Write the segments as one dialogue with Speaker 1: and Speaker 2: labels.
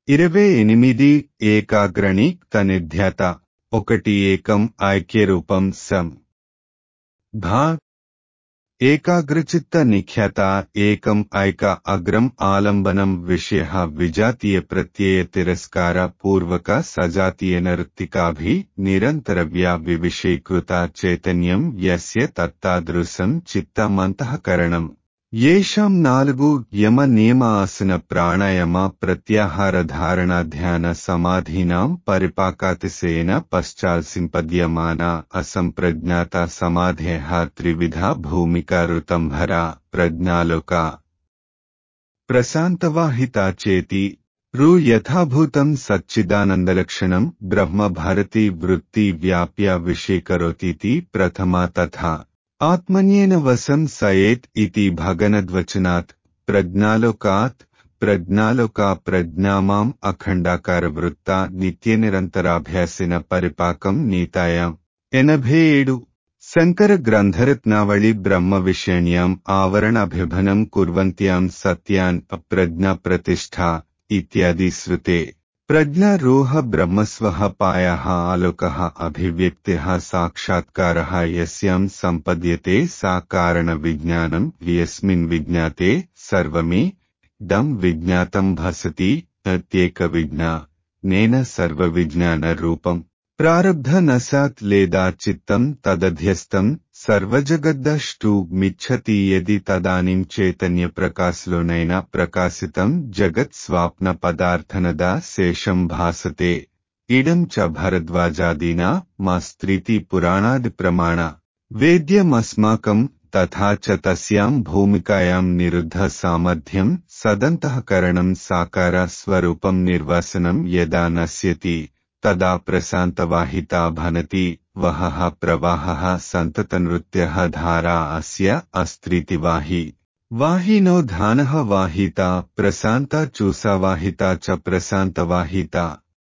Speaker 1: ఇరవై ఎనిమిది ఏకాగ్రణి తనిధ్యత ఒకటి ఏకం ఐక్యరూపం సం భా ఏకాగ్రచిత్త నిఖ్యత ఏకం ఐక అగ్రం ఆలంబనం విషయ విజాతీయ ప్రత్యయ తిరస్కార పూర్వక సజాతీయ నృత్తికాభి నిరంతరవ్యా వివిషీకృత చైతన్యం యస్య తత్తాదృశం చిత్తమంతఃకరణం ఏషాం నాలుగు యమ నియమ ఆసన ప్రాణాయామ ప్రత్యాహార ధారణ ధ్యాన సమాధీనాం పరిపాకాతిశేన పశ్చాల్సింపద్యమాన అసంప్రజ్ఞాత సమాధేహ త్రివిధ భూమిక ఋతంభర ప్రజ్ఞాలోక ప్రశాంతవాహితా చేతి రు యథాభూతం సచ్చిదానందలక్షణం బ్రహ్మ భారతి వృత్తి వ్యాప్య విషీకరోతీతి ప్రథమా తథా ఆత్మన్యేన వశం సయేత్ ఇతి భగనద్వచనాత్ ప్రజ్ఞాలోకాత్ ప్రజ్ఞాలోకా ప్రజ్ఞామాం అఖండాకార వృత్త నిత్యనిరంతరాభ్యాసిన పరిపాకం నీతాయాం ఎనభై ఏడు శంకర గ్రంథరత్నావళి బ్రహ్మ విషేణ్యాం ఆవరణాభిభనం కుర్వంత్యాం సత్యాన్ ప్రజ్ఞా ప్రతిష్ఠా ఇత్యాది శ్రుతే ప్రజ్ఞారోహ బ్రహ్మస్వః పాయः ఆలోకः అభివ్యక్తిः సాక్షాత్కారः యస్యాం సంపద్యతే సా కారణ విజ్ఞానం యస్మిన్ విజ్ఞాతే సర్వమే దం విజ్ఞాతం భసతి ప్రత్యేక విజ్ఞా నేన సర్వ విజ్ఞాన రూపం ప్రారబ్ధ నశాత్ లేదా చిత్తం తదధ్యస్తం సర్వజగద్దష్టు మిచ్చతి యది తదానిం చైతన్య ప్రకాశలోనైనా ప్రకాశితం జగత్ స్వాప్న పదార్థనదా శేషం భాసతే ఇడం చ భరద్వాజాదీనా మా స్త్రీతి పురాణాది ప్రమాణ వేద్యమస్మాకం తథా చ తస్యాం భూమికాయాం నిరుద్ధ సామర్థ్యం సదంతఃకరణం సాకార స్వరూపం నిర్వసనం యదా నశ్యతి తదా ప్రశాంతవాహితా భనతి వహః ప్రవాహः సంతతనృత్యः ధారా అస్య అస్త్రీతివాహి వాహినో ధానః వాహితా ప్రశాంత చూసావాహితా చ ప్రశాంతవాహితా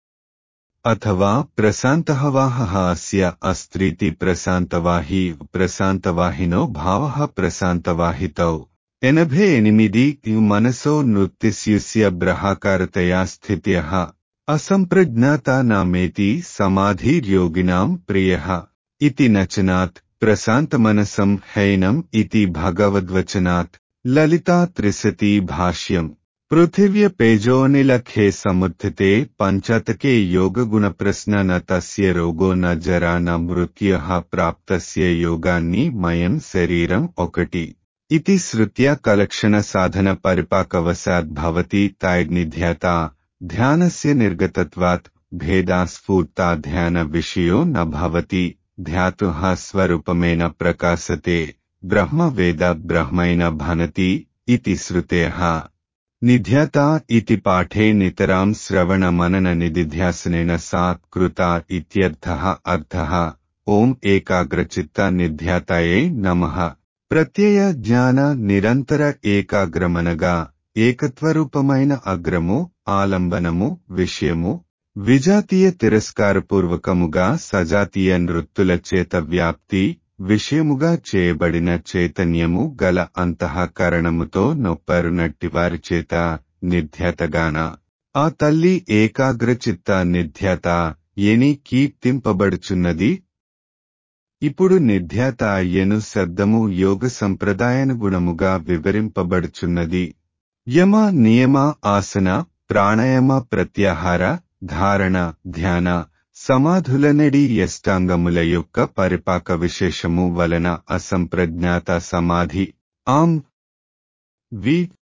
Speaker 1: అథవా ప్రశాంతః వాహः అస్య అస్త్రీతి ప్రశాంతవాహి ప్రశాంతవాహినో భావः ప్రశాంతవాహితౌ ఎనభై ఎనిమిది మనసో నృత్యస్యుస్య బ్రహాకారతయా స్థిత్యః అసంప్రజ్ఞాతా నామేతి సమాధిర్యోగినాం ప్రియః ఇతి నచనాత్ ప్రశాంతమనసం హైనం ఇతి భగవద్వచనాత్ లలితా త్రిశతి భాష్యం పృథివ్య పేజోనిలఖే సముత్థితే పంచతకే యోగగుణ ప్రశ్న న తస్య రోగో న జరా న మృత్యః ప్రాప్తస్య యోగాన్ని మయం శరీరం ఒకటి ఇతి శృత్య కలక్షణ సాధన పరిపాకవశాద్ భవతి తైర్నిధ్యత ధ్యానస్య నిర్గతత్వాత్ భేదాస్ఫూర్తా ధ్యాన విషయో న భవతి ధ్యాతుః స్వరూపమేన ప్రకాశతే బ్రహ్మ వేద బ్రహ్మైన భనతి ఇతి శ్రుతేః నిధ్యత ఇతి పాఠే నితరాం శ్రవణ మనన నిదిధ్యాసనేన సా కృతా ఇత్యర్థః అర్థః ఓం ఏకాగ్రచిత్త నిధ్యాతాయే నమః ప్రత్యయ జ్ఞాన నిరంతర ఏకాగ్రమనగా ఏకత్వరూపమైన అగ్రము ఆలంబనము విషయము విజాతీయ తిరస్కారపూర్వకముగా సజాతీయ నృత్తుల చేత వ్యాప్తి విషయముగా చేయబడిన చైతన్యము గల అంతఃకరణముతో నొప్పరునట్టి వారి చేత నిర్ధ్యతగాన ఆ తల్లి ఏకాగ్రచిత్త నిర్ధ్యత ఎని కీర్తింపబడుచున్నది ఇప్పుడు నిర్ధ్యాత అయ్యను శబ్దము యోగ సంప్రదాయానుగుణముగా వివరింపబడుచున్నది యమ నియమ ఆసన ప్రాణాయామ ప్రత్యాహార ధారణ ధ్యాన సమాధులనడి యష్టాంగముల యొక్క పరిపాక విశేషము వలన అసంప్రజ్ఞాత సమాధి ఆం వి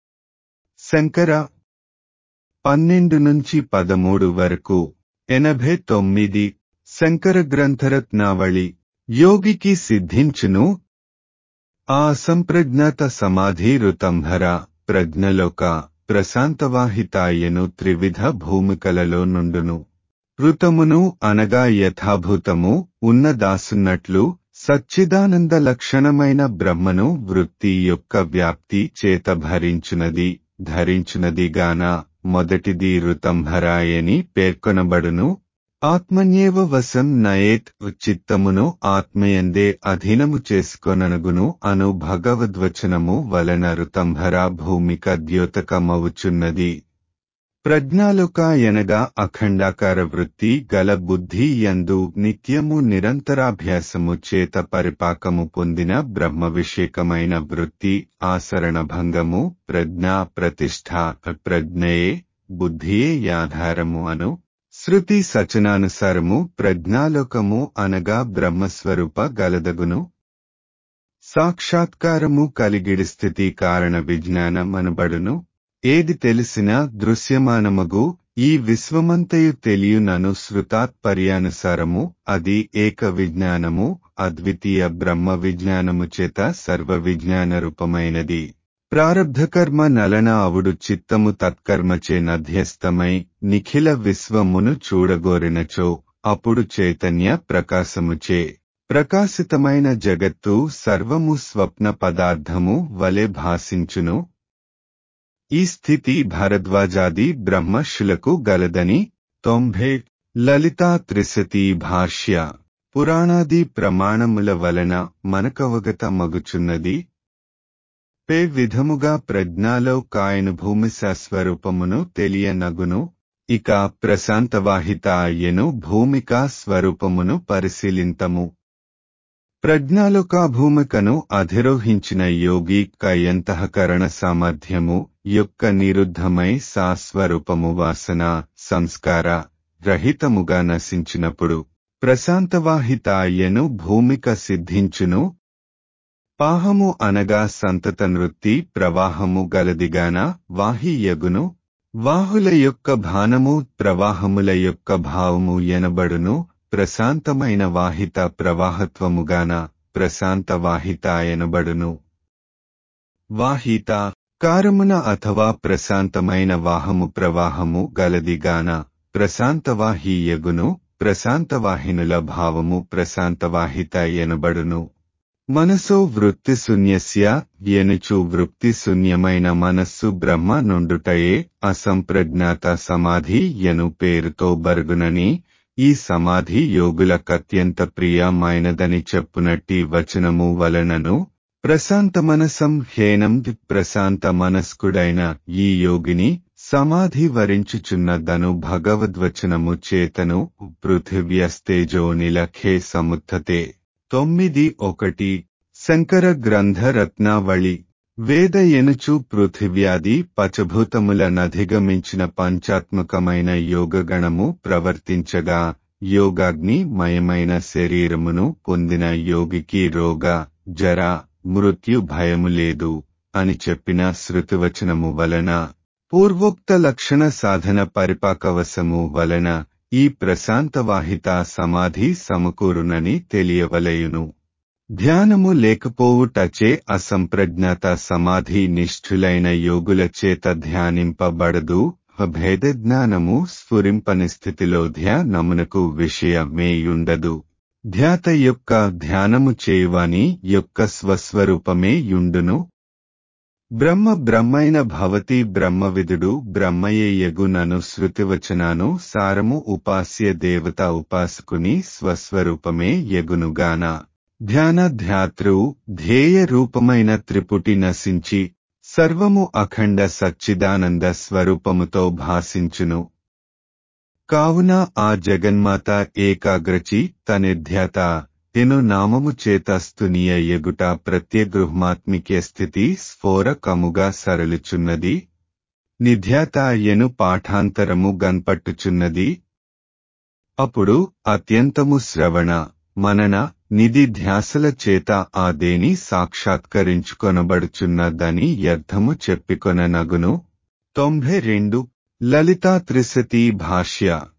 Speaker 1: శంకర పన్నెండు నుంచి పదమూడు వరకు ఎనభై తొమ్మిది శంకర గ్రంథరత్నావళి యోగికి సిద్ధించును ఆ అసంప్రజ్ఞాత సమాధి ఋతంభర ప్రజ్ఞలోక ప్రశాంతవాహితాయను త్రివిధ భూమికలలో నుండును ఋతమును అనగా యథాభూతము ఉన్నదాసున్నట్లు సచ్చిదానంద లక్షణమైన బ్రహ్మను వృత్తి యొక్క వ్యాప్తి చేత భరించునది ధరించునదిగాన మొదటిది ఋతంభరాయని పేర్కొనబడును ఆత్మన్యేవ వశం నయేత్ చిత్తమును ఆత్మయందే అధీనము చేసుకొననుగును అను భగవద్వచనము వలన ఋతంభర భూమిక ద్యోతకమవుచున్నది ప్రజ్ఞాలోక ఎనగా అఖండాకార వృత్తి గల బుద్ధి యందు నిత్యము నిరంతరాభ్యాసము చేత పరిపాకము పొందిన బ్రహ్మ విషేకమైన వృత్తి ఆసరణ భంగము ప్రజ్ఞా ప్రతిష్ఠ ప్రజ్ఞయే బుద్ధియే యాధారము అను శృతి సచనానుసారము ప్రజ్ఞాలోకము అనగా బ్రహ్మస్వరూప గలదగును సాక్షాత్కారము కలిగిడి స్థితి కారణ విజ్ఞానమనబడును ఏది తెలిసినా దృశ్యమానమగు ఈ విశ్వమంతయు తెలియునను శృతాత్పర్యానుసారము అది ఏక విజ్ఞానము అద్వితీయ బ్రహ్మ విజ్ఞానము చేత సర్వ విజ్ఞాన రూపమైనది ప్రారబ్ధకర్మ నలన అవుడు చిత్తము తత్కర్మచే నధ్యస్తమై నిఖిల విశ్వమును చూడగోరినచో అప్పుడు చైతన్య ప్రకాశముచే ప్రకాశితమైన జగత్తు సర్వము స్వప్న పదార్థము వలె భాసించును ఈ స్థితి భరద్వాజాది బ్రహ్మశులకు గలదని తొంభై లలితా త్రిశతి భాష్య పురాణాది ప్రమాణముల వలన మనకవగత మగుచున్నది పే విధముగా ప్రజ్ఞాలో కాయను భూమి స్వరూపమును తెలియనగును ఇక ప్రశాంతవాహిత అయ్యను భూమికా స్వరూపమును పరిశీలింతము ప్రజ్ఞాలోకా భూమికను అధిరోహించిన యోగి కయంతఃకరణ సామర్థ్యము యొక్క నిరుద్ధమై సాస్వరూపము వాసన సంస్కార రహితముగా నశించినప్పుడు ప్రశాంతవాహిత అయ్యను భూమిక సిద్ధించును పాహము అనగా సంతత నృత్తి ప్రవాహము గలదిగాన వాహియగును వాహుల యొక్క భానము ప్రవాహముల యొక్క భావము ఎనబడును ప్రశాంతమైన వాహిత ప్రవాహత్వముగాన ప్రశాంత వాహిత ఎనబడును వాహిత కారమున అథవా ప్రశాంతమైన వాహము ప్రవాహము గలదిగాన ప్రశాంతవాహీయగును ప్రశాంతవాహినుల భావము ప్రశాంతవాహిత ఎనబడును మనసో వృత్తి శూన్యస్య ఎనుచు వృత్తి శూన్యమైన మనస్సు బ్రహ్మ నుండుటయే అసంప్రజ్ఞాత సమాధి ఎను పేరుతో బరుగునని ఈ సమాధి యోగులకత్యంత ప్రియమైనదని చెప్పునట్టి వచనము వలనను ప్రశాంత మనసం హేనం ప్రశాంత మనస్కుడైన ఈ యోగిని సమాధి వరించుచున్నదను భగవద్వచనము చేతను పృథివ్యస్తేజో నిలఖే సముత్థతే తొమ్మిది ఒకటి శంకర గ్రంథ రత్నావళి వేద ఎనుచు పృథివ్యాది పచభూతముల నధిగమించిన పంచాత్మకమైన యోగగణము ప్రవర్తించగా యోగాగ్ని మయమైన శరీరమును పొందిన యోగికి రోగ జర మృత్యు భయము లేదు అని చెప్పిన శృతివచనము వలన పూర్వోక్త లక్షణ సాధన పరిపాకవశము వలన ఈ ప్రశాంతవాహిత సమాధి సమకూరునని తెలియవలయును ధ్యానము లేకపోవుటచే అసంప్రజ్ఞాత సమాధి నిష్ఠులైన యోగుల చేత ధ్యానింపబడదు భేదజ్ఞానము స్ఫురింపని స్థితిలో ధ్యానమునకు విషయమేయుండదు ధ్యాత యొక్క ధ్యానము చేయువాని యొక్క స్వస్వరూపమే యుండును బ్రహ్మ బ్రహ్మైన భవతి బ్రహ్మవిదుడు బ్రహ్మయేయగునను శృతివచనాను సారము ఉపాస్య దేవత ఉపాసకుని స్వస్వరూపమే యగునుగాన ధ్యాన ధ్యాతృ ధ్యేయ రూపమైన త్రిపుటి నశించి సర్వము అఖండ సచ్చిదానంద స్వరూపముతో భాసించును కావున ఆ జగన్మాత ఏకాగ్రచి తనిధ్యాత ఎను నామము చేత స్తునీయ ఎగుట ప్రత్యగృహమాత్మికే స్థితి స్ఫోరకముగా సరళుచున్నది నిధ్యాత ఎను పాఠాంతరము గన్పట్టుచున్నది అప్పుడు అత్యంతము శ్రవణ మనన నిధి ధ్యాసల చేత ఆ దేని సాక్షాత్కరించుకొనబడుచున్నదని అర్థము చెప్పికొననగును తొంభై రెండు లలితా త్రిశతి భాష్య